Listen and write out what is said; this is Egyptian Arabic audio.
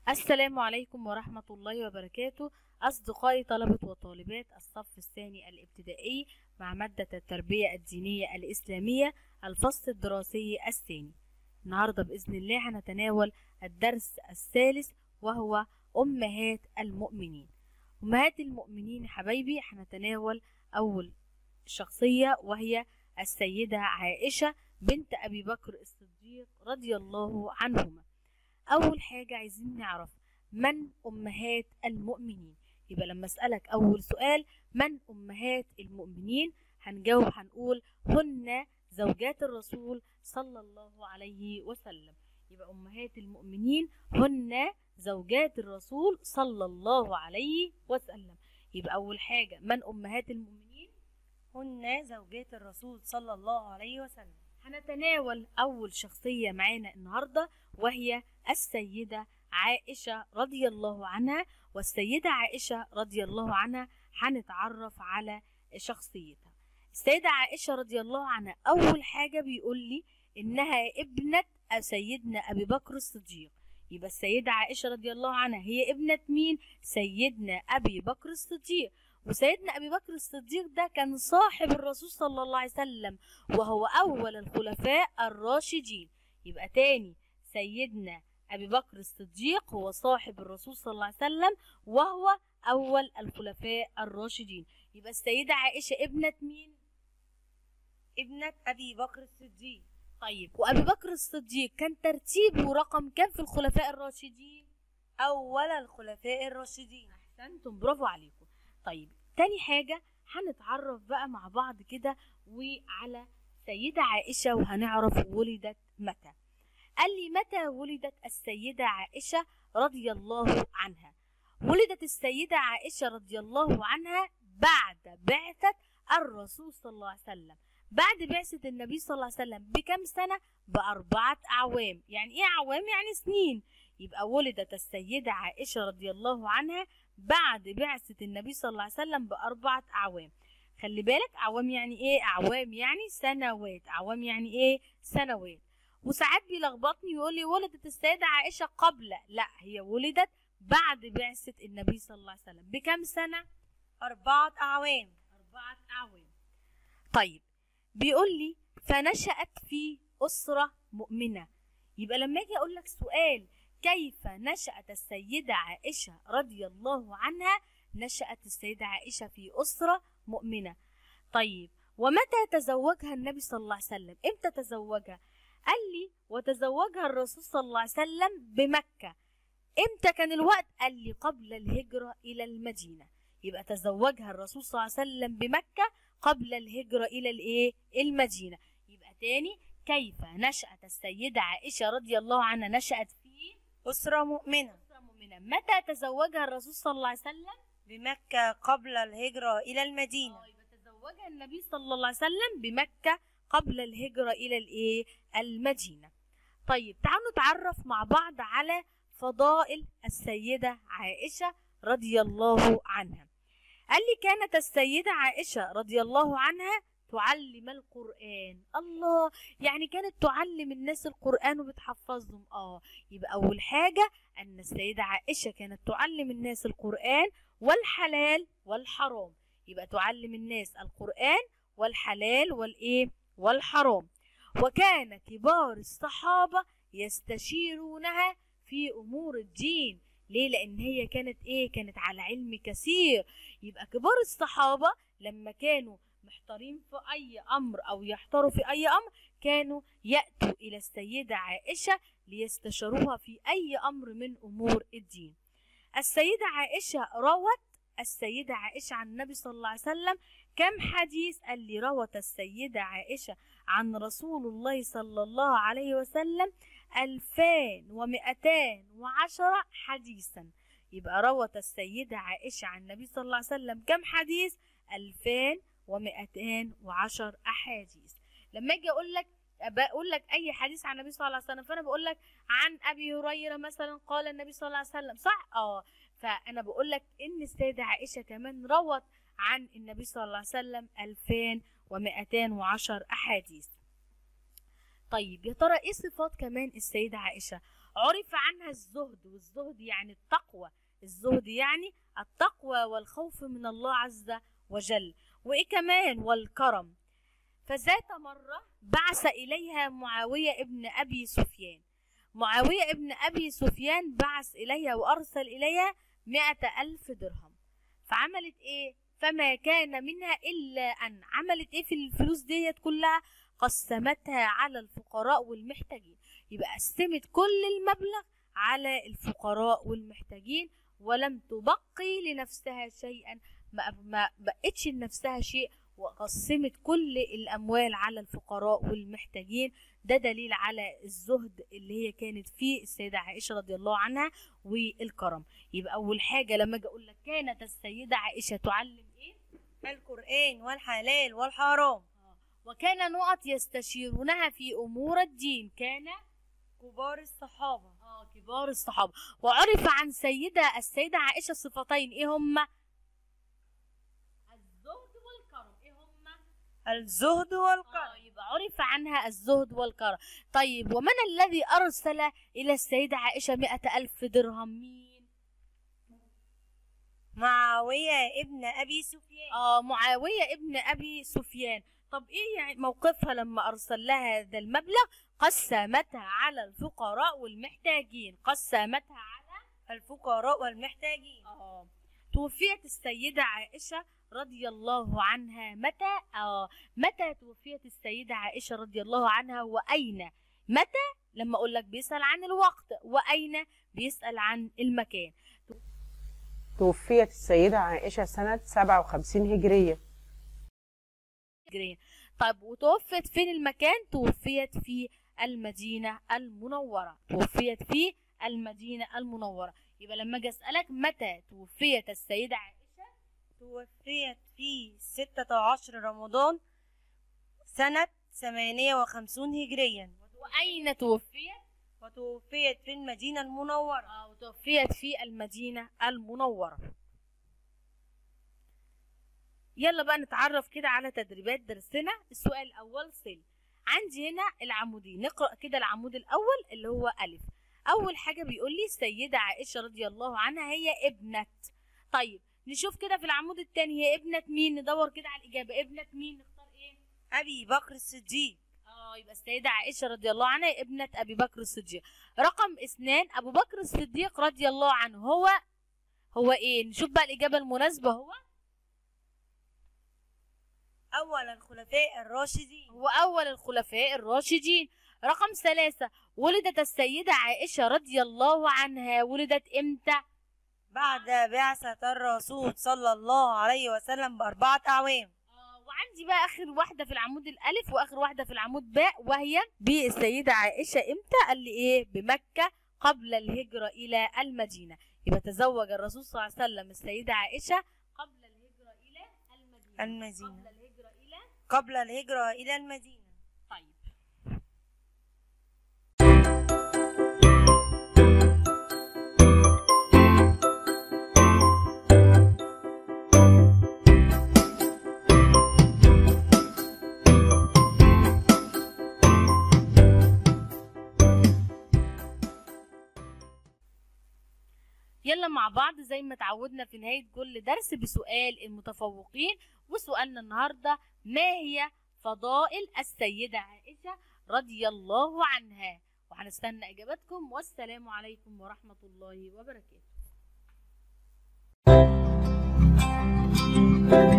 السلام عليكم ورحمة الله وبركاته أصدقائي طلبة وطالبات الصف الثاني الابتدائي مع مادة التربية الدينية الإسلامية الفصل الدراسي الثاني النهاردة بإذن الله هنتناول الدرس الثالث وهو أمهات المؤمنين أمهات المؤمنين حبايبي هنتناول أول شخصية وهي السيدة عائشة بنت أبي بكر الصديق رضي الله عنهما أول حاجة عايزين نعرف من أمهات المؤمنين يبقى لما أسألك أول سؤال من أمهات المؤمنين هنجاوب هنقول هن زوجات الرسول صلى الله عليه وسلم يبقى أمهات المؤمنين هن زوجات الرسول صلى الله عليه وسلم يبقى أول حاجة من أمهات المؤمنين هن زوجات الرسول صلى الله عليه وسلم هنتناول أول شخصية معانا النهاردة وهي السيدة عائشة رضي الله عنها والسيدة عائشة رضي الله عنها هنتعرف على شخصيتها السيدة عائشة رضي الله عنها أول حاجة بيقول لي إنها ابنة سيدنا أبي بكر الصديق يبقى السيدة عائشة رضي الله عنها هي ابنة مين؟ سيدنا أبي بكر الصديق وسيدنا أبي بكر الصديق ده كان صاحب الرسول صلى الله عليه وسلم وهو أول الخلفاء الراشدين يبقى تاني سيدنا أبي بكر الصديق هو صاحب الرسول صلى الله عليه وسلم وهو أول الخلفاء الراشدين يبقى السيدة عائشة ابنة مين؟ ابنة أبي بكر الصديق طيب وأبي بكر الصديق كان ترتيبه رقم كام في الخلفاء الراشدين؟ أول الخلفاء الراشدين أحسنتم برافو عليكم طيب تاني حاجة هنتعرف بقى مع بعض كده وعلى سيدة عائشة وهنعرف ولدت متى قال لي متى ولدت السيدة عائشة رضي الله عنها ولدت السيدة عائشة رضي الله عنها بعد بعثة الرسول صلى الله عليه وسلم بعد بعثة النبي صلى الله عليه وسلم بكم سنة بأربعة أعوام يعني إيه أعوام يعني سنين يبقى ولدت السيدة عائشة رضي الله عنها بعد بعثة النبي صلى الله عليه وسلم بأربعة أعوام خلي بالك أعوام يعني إيه أعوام يعني سنوات أعوام يعني إيه سنوات وساعات بيلخبطني يقول لي ولدت السيدة عائشة قبل لا هي ولدت بعد بعثة النبي صلى الله عليه وسلم بكم سنة أربعة أعوام أربعة أعوام طيب بيقول لي فنشأت في أسرة مؤمنة يبقى لما أجي أقول لك سؤال كيف نشأت السيدة عائشة رضي الله عنها نشأت السيدة عائشة في أسرة مؤمنة طيب ومتى تزوجها النبي صلى الله عليه وسلم امتى تزوجها قال لي وتزوجها الرسول صلى الله عليه وسلم بمكة امتى كان الوقت قال لي قبل الهجرة إلى المدينة يبقى تزوجها الرسول صلى الله عليه وسلم بمكة قبل الهجرة إلى الإيه المدينة يبقى تاني كيف نشأت السيدة عائشة رضي الله عنها نشأت في أسرة مؤمنة أسرة مؤمنة متى تزوجها الرسول صلى الله عليه وسلم بمكة قبل الهجرة إلى المدينة آه، يبقى تزوجها النبي صلى الله عليه وسلم بمكة قبل الهجرة إلى الإيه المدينة طيب تعالوا نتعرف مع بعض على فضائل السيدة عائشة رضي الله عنها قال لي كانت السيدة عائشة رضي الله عنها تعلم القرآن الله يعني كانت تعلم الناس القرآن وبتحفظهم اه يبقى أول حاجة أن السيدة عائشة كانت تعلم الناس القرآن والحلال والحرام يبقى تعلم الناس القرآن والحلال والإيه والحرام وكان كبار الصحابة يستشيرونها في أمور الدين ليه لأن هي كانت إيه كانت على علم كثير يبقى كبار الصحابة لما كانوا محتارين في أي أمر أو يحتاروا في أي أمر كانوا يأتوا إلى السيدة عائشة ليستشيروها في أي أمر من أمور الدين السيدة عائشة روت السيدة عائشة عن النبي صلى الله عليه وسلم كم حديث قال لي روت السيدة عائشة عن رسول الله صلى الله عليه وسلم ألفان ومئتان وعشرة حديثا يبقى روت السيدة عائشة عن النبي صلى الله عليه وسلم كم حديث ألفان ومئتان وعشر أحاديث لما أجي أقول لك بقول لك اي حديث عن النبي صلى الله عليه وسلم فانا بقول لك عن ابي هريره مثلا قال النبي صلى الله عليه وسلم صح اه فانا بقول لك ان السيده عائشه كمان روت عن النبي صلى الله عليه وسلم 2210 احاديث طيب يا ترى ايه صفات كمان السيده عائشه عرف عنها الزهد والزهد يعني التقوى الزهد يعني التقوى والخوف من الله عز وجل وإيه كمان والكرم فذات مرة بعث إليها معاوية ابن أبي سفيان معاوية ابن أبي سفيان بعث إليها وأرسل إليها مئة ألف درهم فعملت إيه؟ فما كان منها إلا أن عملت إيه في الفلوس ديت كلها قسمتها على الفقراء والمحتاجين يبقى قسمت كل المبلغ على الفقراء والمحتاجين ولم تبقي لنفسها شيئا ما, ما بقتش لنفسها شيء وقسمت كل الأموال على الفقراء والمحتاجين ده دليل على الزهد اللي هي كانت فيه السيدة عائشة رضي الله عنها والكرم يبقى أول حاجة لما أجي أقول لك كانت السيدة عائشة تعلم إيه؟ القرآن والحلال والحرام وكان نقط يستشيرونها في أمور الدين كان كبار الصحابة آه كبار الصحابة وعرف عن سيدة السيدة عائشة صفتين إيه هما؟ الزهد والكرم إيه هما؟ الزهد آه والكرم يبقى عرف عنها الزهد والكرم طيب ومن الذي أرسل إلى السيدة عائشة مئة ألف درهم مين؟ معاوية ابن أبي سفيان آه معاوية ابن أبي سفيان طب إيه يعني موقفها لما أرسل لها هذا المبلغ قسمتها على الفقراء والمحتاجين قسمتها على الفقراء والمحتاجين آه توفيت السيدة عائشة رضي الله عنها متى آه متى توفيت السيدة عائشة رضي الله عنها وأين متى لما أقول لك بيسأل عن الوقت وأين بيسأل عن المكان توفيت السيدة عائشة سنة 57 هجرية جرين طيب وتوفيت فين المكان توفيت في المدينة المنورة توفيت في المدينة المنورة يبقى لما اجي اسألك متى توفيت السيدة عائشة توفيت في 16 رمضان سنة 58 هجريا وأين توفيت وتوفيت في المدينة المنورة آه، وتوفيت في المدينة المنورة يلا بقى نتعرف كده على تدريبات درسنا السؤال الأول صل عندي هنا العمودين نقرأ كده العمود الأول اللي هو ألف أول حاجة بيقول لي السيدة عائشة رضي الله عنها هي ابنة طيب نشوف كده في العمود التاني هي ابنة مين ندور كده على الإجابة ابنة مين نختار إيه أبي بكر الصديق اه يبقى السيدة عائشة رضي الله عنها ابنة أبي بكر الصديق رقم اثنان أبو بكر الصديق رضي الله عنه هو هو إيه نشوف بقى الإجابة المناسبة هو أول الخلفاء الراشدين هو أول الخلفاء الراشدين رقم ثلاثة ولدت السيدة عائشة رضي الله عنها ولدت إمتى بعد بعثة الرسول صلى الله عليه وسلم بأربعة أعوام آه، وعندي بقى آخر واحدة في العمود الألف وآخر واحدة في العمود باء وهي بالسيدة عائشة إمتى قال لي إيه بمكة قبل الهجرة إلى المدينة يبقى تزوج الرسول صلى الله عليه وسلم السيدة عائشة قبل الهجرة إلى المدينة المدينة. قبل الهجرة إلى قبل الهجرة إلى المدينة طيب يلا مع بعض زي ما تعودنا في نهاية كل درس بسؤال المتفوقين وسؤالنا النهاردة ما هي فضائل السيدة عائشة رضي الله عنها وهنستنى إجاباتكم والسلام عليكم ورحمة الله وبركاته